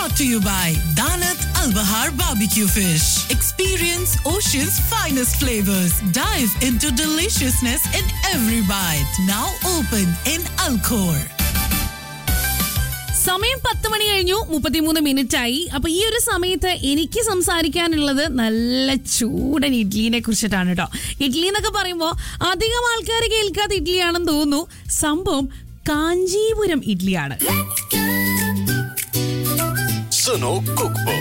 brought to you by Danat Al Bahar Barbecue Fish. Experience Ocean's finest flavors. Dive into deliciousness in every bite. Now open in Alcor. സമയം പത്ത് മണി കഴിഞ്ഞു മുപ്പത്തിമൂന്ന് minute ആയി അപ്പൊ ഈ ഒരു സമയത്ത് എനിക്ക് സംസാരിക്കാനുള്ളത് നല്ല ചൂടൻ ഇഡ്ഡലിനെ കുറിച്ചിട്ടാണ് കേട്ടോ ഇഡ്ഡലി എന്നൊക്കെ പറയുമ്പോൾ അധികം ആൾക്കാർ കേൾക്കാത്ത ഇഡ്ഡലിയാണെന്ന് തോന്നുന്നു സംഭവം കാഞ്ചീപുരം ഇഡ്ഡലിയാണ് സുനോ കുക്ക്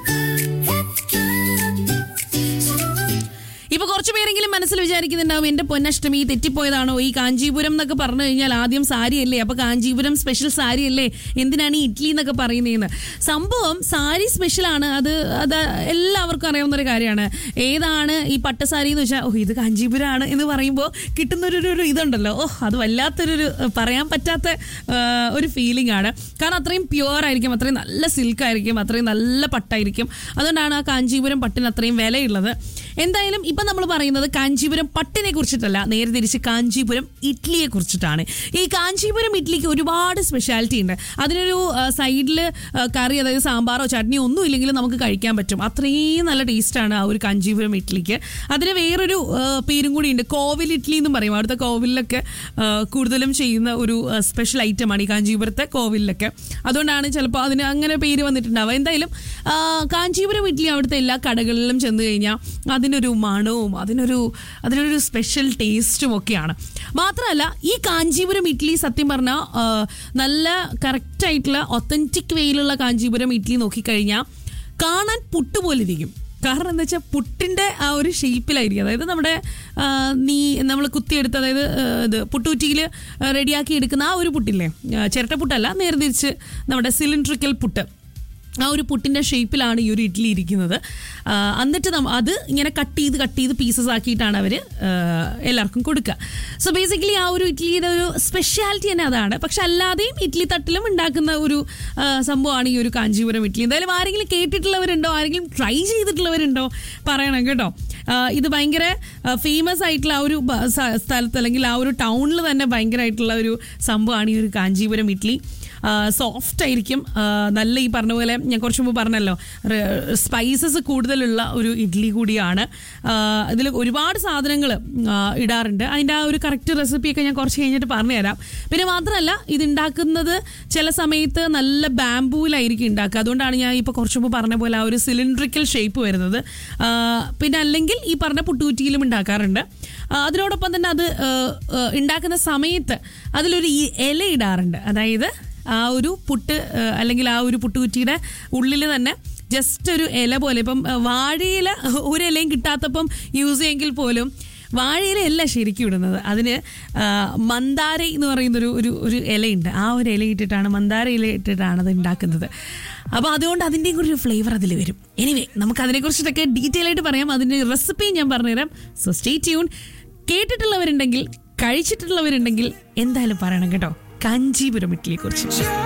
ഇപ്പൊ കുറച്ചു പേരെങ്കിലും മനസ്സിൽ വിചാരിക്കുന്നുണ്ടാവും എന്റെ പൊന്നഷ്ടമി തെറ്റിപ്പോയതാണോ ഈ കാഞ്ചീപുരം എന്നൊക്കെ പറഞ്ഞു കഴിഞ്ഞാൽ ആദ്യം സാരി അല്ലേ അപ്പൊ കാഞ്ചീപുരം സ്പെഷ്യൽ സാരി അല്ലേ എന്തിനാണ് ഈ ഇഡ്ഡലി എന്നൊക്കെ പറയുന്നതെന്ന് സംഭവം സാരി സ്പെഷ്യൽ ആണ് അത് അത് എല്ലാവർക്കും അറിയാവുന്ന ഒരു കാര്യമാണ് ഏതാണ് ഈ പട്ടുസാരി എന്ന് വെച്ചാൽ ഓ ഇത് കാഞ്ചീപുരമാണ് എന്ന് പറയുമ്പോൾ കിട്ടുന്നൊരു ഒരു- ഒരു ഇതുണ്ടല്ലോ ഓ അത് വല്ലാത്തൊരു ഒരു, പറയാൻ പറ്റാത്ത ആ, ഒരു ഫീലിംഗ് ആണ് കാരണം അത്രയും പ്യുവർ ആയിരിക്കും അത്രയും നല്ല സിൽക്ക് ആയിരിക്കും അത്രയും നല്ല പട്ടായിരിക്കും അതുകൊണ്ടാണ് ആ കാഞ്ചീപുരം പട്ടിന് അത്രയും വിലയുള്ളത് എന്തായാലും ഇപ്പം നമ്മൾ പറയുന്നത് കാഞ്ചീപുരം പട്ടിനെ കുറിച്ചിട്ടല്ല നേരെ തിരിച്ച് കാഞ്ചീപുരം ഇഡ്ഡലിയെ കുറിച്ചിട്ടാണ് ഈ കാഞ്ചീപുരം ഇഡ്ഡലിക്ക് ഒരുപാട് സ്പെഷ്യാലിറ്റി ഉണ്ട് അതിനൊരു സൈഡിൽ കറി അതായത് സാമ്പാറോ ചട്നിയോ ഒന്നും ഇല്ലെങ്കിലും നമുക്ക് കഴിക്കാൻ പറ്റും അത്രയും നല്ല ടേസ്റ്റാണ് ആ ഒരു കാഞ്ചീപുരം ഇഡ്ഡലിക്ക് അതിന് വേറൊരു ആ, പേരും കൂടി ഉണ്ട് കോവിൽ ഇഡ്ഡലി എന്നും പറയും അവിടുത്തെ കോവിലൊക്കെ ആ, കൂടുതലും ചെയ്യുന്ന ഒരു സ്പെഷ്യൽ ഐറ്റമാണ് ഈ കാഞ്ചീപുരത്തെ കോവിലൊക്കെ അതുകൊണ്ടാണ് ചിലപ്പോൾ അതിന് അങ്ങനെ പേര് വന്നിട്ടുണ്ടാവുക എന്തായാലും ആ, കാഞ്ചീപുരം ഇഡ്ഡലി അവിടുത്തെ എല്ലാ കടകളിലും ചെന്ന് കഴിഞ്ഞാൽ അതിനൊരു മണവും അതിനൊരു അതിനൊരു സ്പെഷ്യൽ ടേസ്റ്റും ഒക്കെയാണ് മാത്രമല്ല ഈ കാഞ്ചീപുരം ഇഡ്ഡലി സത്യം പറഞ്ഞാൽ ആ, നല്ല കറക്റ്റ് ആയിട്ടുള്ള ഒത്തൻറ്റിക് വേയിലുള്ള കാഞ്ചീപുരം ഇഡ്ഡലി നോക്കിക്കഴിഞ്ഞാൽ കാണാൻ പുട്ടുപോലിരിക്കും കാരണം എന്താ വെച്ചാൽ പുട്ടിന്റെ ആ ഒരു ഷേപ്പിലായിരിക്കും അതായത് നമ്മുടെ ആ, നീ നമ്മൾ കുത്തിയെടുത്ത് അതായത് ആ, ഇത് പുട്ടുകുറ്റിയിൽ റെഡിയാക്കി എടുക്കുന്ന ആ ഒരു പുട്ടില്ലേ ആ, ചിരട്ടപ്പുട്ടല്ല നേരെ തിരിച്ച് നമ്മുടെ സിലിണ്ട്രിക്കൽ പുട്ട് ആ ഒരു പുട്ടിന്റെ ഷേപ്പിലാണ് ഈ ഒരു ഇഡ്ഡലി ഇരിക്കുന്നത് ആ, എന്നിട്ട് നമ്മ അത് ഇങ്ങനെ കട്ട് ചെയ്ത് കട്ട് ചെയ്ത് പീസസ് ആക്കിയിട്ടാണ് അവർ എല്ലാവർക്കും കൊടുക്കുക സോ ബേസിക്കലി ആ ഒരു ഇഡ്ഡലിയുടെ ഒരു സ്പെഷ്യാലിറ്റി തന്നെ അതാണ് പക്ഷെ അല്ലാതെയും ഇഡ്ഡലി തട്ടിലും ഉണ്ടാക്കുന്ന ഒരു ആ, സംഭവമാണ് ഈ ഒരു കാഞ്ചീപുരം ഇഡ്ഡലി എന്തായാലും ആരെങ്കിലും കേട്ടിട്ടുള്ളവരുണ്ടോ ആരെങ്കിലും ട്രൈ ചെയ്തിട്ടുള്ളവരുണ്ടോ പറയണം കേട്ടോ ആ, ഇത് ഭയങ്കര ഫേമസ് ആയിട്ടുള്ള ആ ഒരു ബ- സ- സ്ഥലത്ത് അല്ലെങ്കിൽ ആ ഒരു ടൗണിൽ തന്നെ ഭയങ്കരമായിട്ടുള്ള ഒരു സംഭവമാണ് ഈ ഒരു കാഞ്ചീപുരം ഇഡ്ഡലി സോഫ്റ്റ് ആയിരിക്കും ആ, നല്ല ഈ പറഞ്ഞ പോലെ ഞാൻ കുറച്ച് മുമ്പ് പറഞ്ഞല്ലോ സ്പൈസസ് കൂടുതലുള്ള ഒരു ഇഡ്ഡലി കൂടിയാണ് ഇതിൽ ഒരുപാട് സാധനങ്ങൾ ഇടാറുണ്ട് അതിൻ്റെ ആ ഒരു കറക്റ്റ് റെസിപ്പിയൊക്കെ ഞാൻ കുറച്ച് കഴിഞ്ഞിട്ട് പറഞ്ഞുതരാം പിന്നെ മാത്രമല്ല ഇത് ഉണ്ടാക്കുന്നത് ചില സമയത്ത് നല്ല ബാംബൂലായിരിക്കും ഉണ്ടാക്കുക അതുകൊണ്ടാണ് ഞാൻ ഇപ്പോൾ കുറച്ച് മുമ്പ് പറഞ്ഞ പോലെ ആ ഒരു സിലിണ്ട്രിക്കൽ ഷേപ്പ് വരുന്നത് ആ, പിന്നെ അല്ലെങ്കിൽ ഈ പറഞ്ഞ പുട്ടുകുറ്റിയിലും ഉണ്ടാക്കാറുണ്ട് ആ, അതിനോടൊപ്പം തന്നെ അത് ആ, ആ, ഉണ്ടാക്കുന്ന സമയത്ത് അതിലൊരു ഈ ഇല ഇടാറുണ്ട് അതായത് ആ ഒരു പുട്ട് ആ, അല്ലെങ്കിൽ ആ ഒരു പുട്ടുകുറ്റിയുടെ ഉള്ളിൽ തന്നെ ജസ്റ്റ് ഒരു ഇല പോലെ ഇപ്പം ആ, വാഴയില ഒരു ഇലയും കിട്ടാത്തപ്പം യൂസ് ചെയ്യുമെങ്കിൽ പോലും വാഴയിലയല്ല ശരിക്കും ഇടുന്നത് അതിന് ആ, മന്ദാര എന്ന് പറയുന്നൊരു ഒരു ഒരു ഇലയുണ്ട് ആ ഒരു ഇല ഇട്ടിട്ടാണ് മന്ദാര ഇല ഇട്ടിട്ടാണ് അത് ഉണ്ടാക്കുന്നത് അപ്പോൾ അതുകൊണ്ട് അതിൻ്റെയും കൂടി ഒരു ഫ്ലേവർ അതിൽ വരും എനിവേ നമുക്ക് അതിനെക്കുറിച്ചിട്ടൊക്കെ ഡീറ്റെയിൽ ആയിട്ട് പറയാം അതിൻ്റെ റെസിപ്പിയും ഞാൻ പറഞ്ഞുതരാം സോ സ്റ്റേ ട്യൂൺ കേട്ടിട്ടുള്ളവരുണ്ടെങ്കിൽ കഴിച്ചിട്ടുള്ളവരുണ്ടെങ്കിൽ എന്തായാലും പറയണം കേട്ടോ കാഞ്ചീപുരം ഇഡ്ഡലിയെ കുറിച്ച്